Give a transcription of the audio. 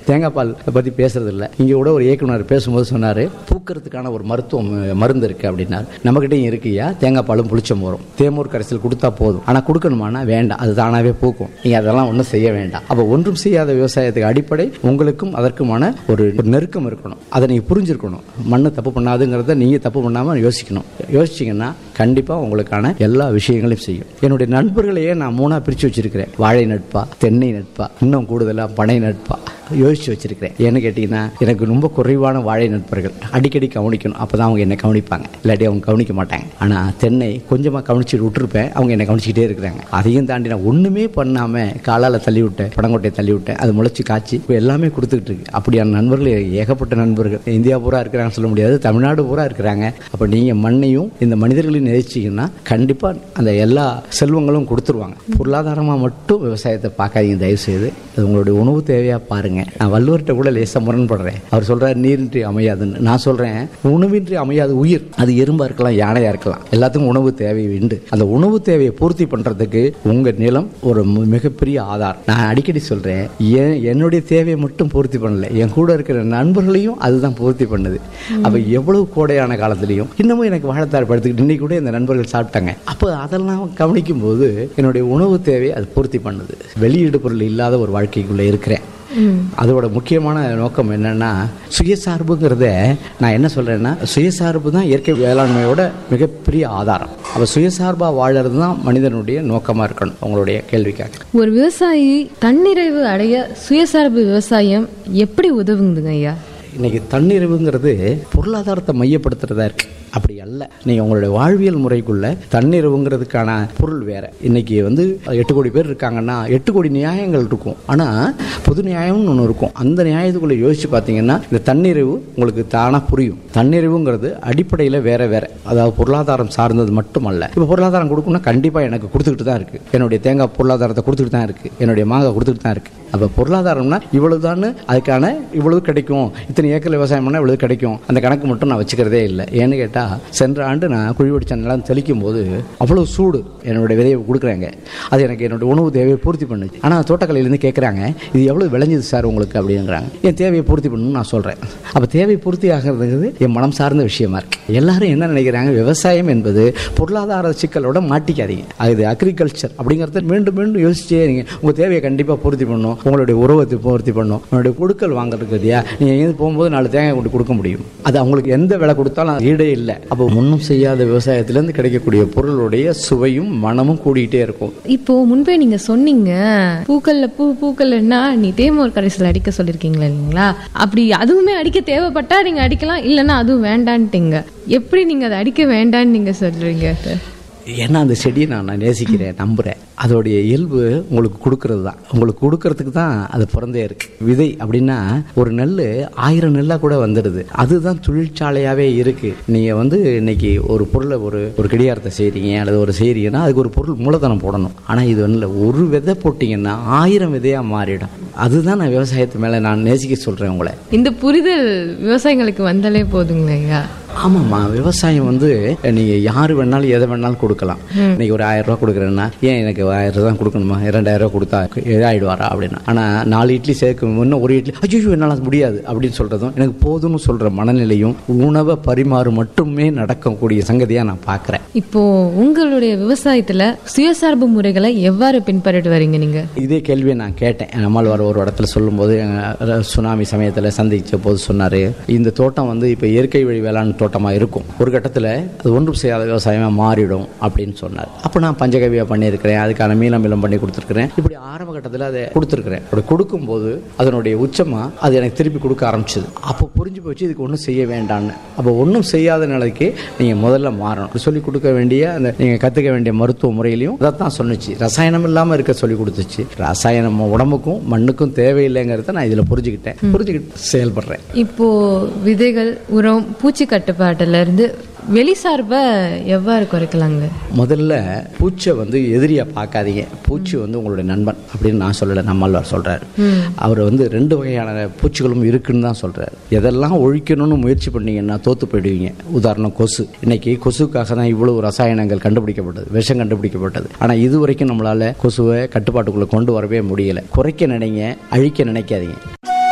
தேங்காய் பால் பற்றி பேசுறது இல்லை இங்கே கூட ஒரு இயக்குனர் பேசும்போது சொன்னார் பூக்கிறதுக்கான ஒரு மருத்துவம் அஹ், மருந்து இருக்குது அப்படின்னாரு நம்மகிட்டயும் இருக்குயா தேங்காய் பாலும் புளிச்ச மோரும் தேமூர் கரைசல் கொடுத்தா போதும் ஆனால் கொடுக்கணுமானா வேண்டாம் அது தானாகவே பூக்கும் நீங்கள் அதெல்லாம் ஒன்றும் செய்ய வேண்டாம் அப்போ ஒன்றும் செய்யாத விவசாயத்துக்கு அடிப்படை உங்களுக்கும் அதற்குமான ஒரு ஒரு நெருக்கம் இருக்கணும் அதை நீங்கள் புரிஞ்சிருக்கணும் மண்ணு தப்பு பண்ணாதுங்கிறத நீங்கள் தப்பு பண்ணாமல் யோசிக்கணும் யோசிச்சிங்கன்னா கண்டிப்பாக உங்களுக்கான எல்லா விஷயங்களையும் செய்யும் என்னுடைய நண்பர்களையே நான் மூணாக பிரித்து வச்சிருக்கிறேன் வாழை நட்பா தென்னை நட்பா இன்னும் கூடுதலாக பனை நட்பா யோசிச்சு வச்சிருக்கிறேன் ஏன்னு கேட்டிங்கன்னா எனக்கு ரொம்ப குறைவான வாழை நட்பர்கள் அடிக்கடி கவனிக்கணும் அப்போ தான் அவங்க என்னை கவனிப்பாங்க இல்லாட்டி அவங்க கவனிக்க மாட்டாங்க ஆனால் தென்னை கொஞ்சமாக கவனிச்சுட்டு விட்டுருப்பேன் அவங்க என்னை கவனிச்சுக்கிட்டே இருக்கிறாங்க அதையும் தாண்டி நான் ஒன்றுமே பண்ணாமல் காலால் தள்ளி விட்டேன் படங்கொட்டையை தள்ளி விட்டேன் அது முளைச்சி காய்ச்சி இப்போ எல்லாமே கொடுத்துக்கிட்டு இருக்கு அப்படியான நண்பர்கள் ஏகப்பட்ட நண்பர்கள் இந்தியா பூரா இருக்கிறாங்கன்னு சொல்ல முடியாது தமிழ்நாடு பூரா இருக்கிறாங்க அப்போ நீங்கள் மண்ணையும் இந்த மனிதர்களையும் நேசிச்சிங்கன்னா கண்டிப்பாக அந்த எல்லா செல்வங்களும் கொடுத்துருவாங்க பொருளாதாரமாக மட்டும் விவசாயத்தை பார்க்காதீங்க தயவு செய்து அது உங்களுடைய உணவு தேவையாக பாருங்க நான் வள்ளுவர்கிட்ட கூட லேசாக முரண்படுறேன் அவர் சொல்றாரு நீரின்றி அமையாதுன்னு நான் சொல்றேன் உணவின்றி அமையாது உயிர் அது எறும்பா இருக்கலாம் யானையா இருக்கலாம் எல்லாத்துக்கும் உணவு தேவை உண்டு அந்த உணவு தேவையை பூர்த்தி பண்றதுக்கு உங்க நிலம் ஒரு மி- மிகப்பெரிய ஆதார் நான் அடிக்கடி சொல்றேன் என் என்னுடைய தேவையை மட்டும் பூர்த்தி பண்ணல என் கூட இருக்கிற நண்பர்களையும் அதுதான் பூர்த்தி பண்ணுது அப்ப எவ்வளவு கோடையான காலத்திலையும் இன்னமும் எனக்கு வாழைத்தார் படுத்துக்கிட்டு இன்னைக்கு கூட இந்த நண்பர்கள் சாப்பிட்டாங்க அப்போ அதெல்லாம் கவனிக்கும் போது என்னுடைய உணவு தேவையை அது பூர்த்தி பண்ணுது வெளியீடு பொருள் இல்லாத ஒரு வாழ்க்கைக்குள்ள இருக்கிறேன் அதோட முக்கியமான நோக்கம் என்னன்னா சுயசார்புங்கிறத நான் என்ன சொல்றேன்னா சுயசார்பு தான் இயற்கை வேளாண்மையோட மிகப்பெரிய ஆதாரம் அப்போ சுயசார்பா வாழறது தான் மனிதனுடைய நோக்கமா இருக்கணும் உங்களுடைய கேள்விக்காக ஒரு விவசாயி தன்னிறைவு அடைய சுயசார்பு விவசாயம் எப்படி உதவுங்குதுங்க ஐயா இன்னைக்கு தன்னிறைவுங்கிறது பொருளாதாரத்தை மையப்படுத்துறதா இருக்கு அப்படி அல்ல நீங்க உங்களுடைய வாழ்வியல் முறைக்குள்ள தன்னிறைவுங்கிறதுக்கான பொருள் வேற இன்னைக்கு வந்து எட்டு கோடி பேர் இருக்காங்கன்னா எட்டு கோடி நியாயங்கள் இருக்கும் ஆனா பொது நியாயம்னு ஒன்று இருக்கும் அந்த நியாயத்துக்குள்ள யோசிச்சு பார்த்தீங்கன்னா இந்த தன்னிறைவு உங்களுக்கு தானா புரியும் தன்னிறைவுங்கிறது அடிப்படையில் வேற வேற அதாவது பொருளாதாரம் சார்ந்தது மட்டுமல்ல இப்போ பொருளாதாரம் கொடுக்கணும்னா கண்டிப்பா எனக்கு கொடுத்துக்கிட்டு தான் இருக்கு என்னுடைய தேங்காய் பொருளாதாரத்தை கொடுத்துக்கிட்டு தான் இருக்கு என்னுடைய மாங்காய் கொடுத்துக்கிட்டு தான் இருக்கு அப்போ பொருளாதாரம்னா இவ்வளவுதான் அதுக்கான இவ்வளவு கிடைக்கும் இத்தனை ஏக்கர் விவசாயம் பண்ணால் இவ்வளவு கிடைக்கும் அந்த கணக்கு மட்டும் நான் வச்சுக்கிறதே இல்லை ஏன்னு கேட்டால் சென்ற ஆண்டு நான் குழி வெடிச்ச நிலம் தெளிக்கும் போது அவ்வளவு சூடு என்னுடைய விதையை கொடுக்குறாங்க அது எனக்கு என்னோட உணவு தேவையை பூர்த்தி பண்ணுச்சு ஆனால் தோட்டக்கலையிலேருந்து கேட்குறாங்க இது எவ்வளவு விளைஞ்சது சார் உங்களுக்கு அப்படிங்கிறாங்க என் தேவையை பூர்த்தி பண்ணணும்னு நான் சொல்கிறேன் அப்போ தேவை பூர்த்தி ஆகிறதுங்கிறது என் மனம் சார்ந்த விஷயமா இருக்கு எல்லாரும் என்ன நினைக்கிறாங்க விவசாயம் என்பது பொருளாதார சிக்கலோட மாட்டிக்காதீங்க அது அக்ரிகல்ச்சர் அப்படிங்கிறத மீண்டும் மீண்டும் யோசிச்சே இருங்க உங்கள் தேவையை கண்டிப்பாக பூர்த்தி பண்ணும் உங்களுடைய உறவத்தை பூர்த்தி பண்ணும் உங்களுடைய கொடுக்கல் வாங்குறதுக்கு இல்லையா நீங்கள் எங்கேருந்து போகும்போது நாலு தேங்காய் கொண்டு கொடுக்க முடியும் அது அவங்களுக்கு எந்த விலை கொடுத்தாலும் அது ஈடே இல்லை அப்போ ஒன்றும் செய்யாத விவசாயத்திலேருந்து கிடைக்கக்கூடிய பொருளுடைய சுவையும் மனமும் கூடிக்கிட்டே இருக்கும் இப்போ முன்பே நீங்க சொன்னீங்க பூக்கள்ல பூ பூக்கள்னா நீ தேமோர் கரைசல் அடிக்க சொல்லிருக்கீங்களா இல்லைங்களா அப்படி அதுவுமே அடிக்க தேவைப்பட்டா நீங்க அடிக்கலாம் இல்லைன்னா அதுவும் வேண்டான்ட்டீங்க எப்படி நீங்க அதை அடிக்க வேண்டான்னு நீங்க சொல்றீங்க ஏன்னா அந்த செடியை நான் நான் நேசிக்கிறேன் நம்புகிறேன் அதோடைய இயல்பு உங்களுக்கு கொடுக்கறது தான் உங்களுக்கு கொடுக்கறதுக்கு தான் அது பிறந்தே இருக்கு விதை அப்படின்னா ஒரு நெல் ஆயிரம் நெல்லாக கூட வந்துடுது அதுதான் தொழிற்சாலையாகவே இருக்கு நீங்கள் வந்து இன்னைக்கு ஒரு பொருளை ஒரு ஒரு கடிகாரத்தை செய்கிறீங்க அல்லது ஒரு செய்கிறீங்கன்னா அதுக்கு ஒரு பொருள் மூலதனம் போடணும் ஆனால் இது வந்து ஒரு விதை போட்டிங்கன்னா ஆயிரம் விதையாக மாறிடும் அதுதான் நான் விவசாயத்து மேலே நான் நேசிக்க சொல்கிறேன் உங்களை இந்த புரிதல் விவசாயிகளுக்கு வந்தாலே போதுங்களா ஐயா ஆமாம்மா விவசாயம் வந்து நீங்கள் யார் வேணாலும் எதை வேணாலும் கொடுக்கலாம் இன்னைக்கு ஒரு ஆயிரம் ரூபா கொடுக்குறேன்னா ஏன் எனக்கு ஆயிரம் ரூபா தான் கொடுக்கணுமா இரண்டாயிரம் ரூபா கொடுத்தா இதாயிடுவாரா அப்படின்னா ஆனால் நாலு இட்லி சேர்க்க முன்ன ஒரு இட்லி ஐயோ என்னால் முடியாது அப்படின்னு சொல்கிறதும் எனக்கு போதும்னு சொல்கிற மனநிலையும் உணவை பரிமாறு மட்டுமே நடக்கக்கூடிய சங்கதியாக நான் பார்க்குறேன் இப்போ உங்களுடைய விவசாயத்துல சுயசார்பு முறைகளை எவ்வாறு பின்பற்றிட்டு வரீங்க நீங்க இதே கேள்வியை நான் கேட்டேன் நம்மால் வர ஒரு இடத்துல சொல்லும்போது எங்க சுனாமி சமயத்தில் சந்திச்ச போது சொன்னார் இந்த தோட்டம் வந்து இப்போ இயற்கை வழி வேளாண் தோட்டமாக இருக்கும் ஒரு கட்டத்தில் அது ஒன்றும் செய்யாத விவசாயமாக மாறிடும் அப்படின்னு சொன்னார் அப்போ நான் பஞ்சகவியா பண்ணியிருக்கிறேன் அதுக்கான மீளம் மீளம் பண்ணி கொடுத்துருக்கிறேன் இப்படி ஆரம்ப கட்டத்தில் அதை கொடுத்துருக்கிறேன் அப்படி கொடுக்கும்போது அதனுடைய உச்சமாக அது எனக்கு திருப்பி கொடுக்க ஆரம்பிச்சது அப்போ புரிஞ்சு போச்சு இதுக்கு ஒன்றும் செய்ய வேண்டான்னு அப்போ ஒன்றும் செய்யாத நிலைக்கு நீங்கள் முதல்ல மாறணும் சொல்லி கொடுக்க வேண்டிய அந்த நீங்கள் கற்றுக்க வேண்டிய மருத்துவ முறையிலையும் அதைத்தான் சொன்னுச்சு ரசாயனம் இல்லாமல் இருக்க சொல்லி கொடுத்துச்சு ரசாயனம் உடம்புக்கும் மண்ணுக்கும் தேவையில்லைங்கிறத நான் இதில் புரிஞ்சுக்கிட்டேன் புரிஞ்சுக்கிட்டு செயல்படுறேன் இப்போ விதைகள் உரம் பூச்சி கட்டுப்பாட்டுல இருந்து வெளிசார்பை எவ்வாறு குறைக்கலாங்க முதல்ல பூச்சை வந்து எதிரியா பார்க்காதீங்க பூச்சி வந்து உங்களுடைய நண்பன் அப்படின்னு நான் சொல்லலை நம்மாழ்வார் சொல்றாரு அவர் வந்து ரெண்டு வகையான பூச்சிகளும் இருக்குன்னு தான் சொல்றாரு எதெல்லாம் ஒழிக்கணும்னு முயற்சி பண்ணீங்கன்னா தோத்து போயிடுவீங்க உதாரணம் கொசு இன்னைக்கு கொசுக்காக தான் இவ்வளவு ரசாயனங்கள் கண்டுபிடிக்கப்பட்டது விஷம் கண்டுபிடிக்கப்பட்டது ஆனா இது வரைக்கும் நம்மளால கொசுவை கட்டுப்பாட்டுக்குள்ள கொண்டு வரவே முடியல குறைக்க நினைங்க அழிக்க நினைக்காதீங்க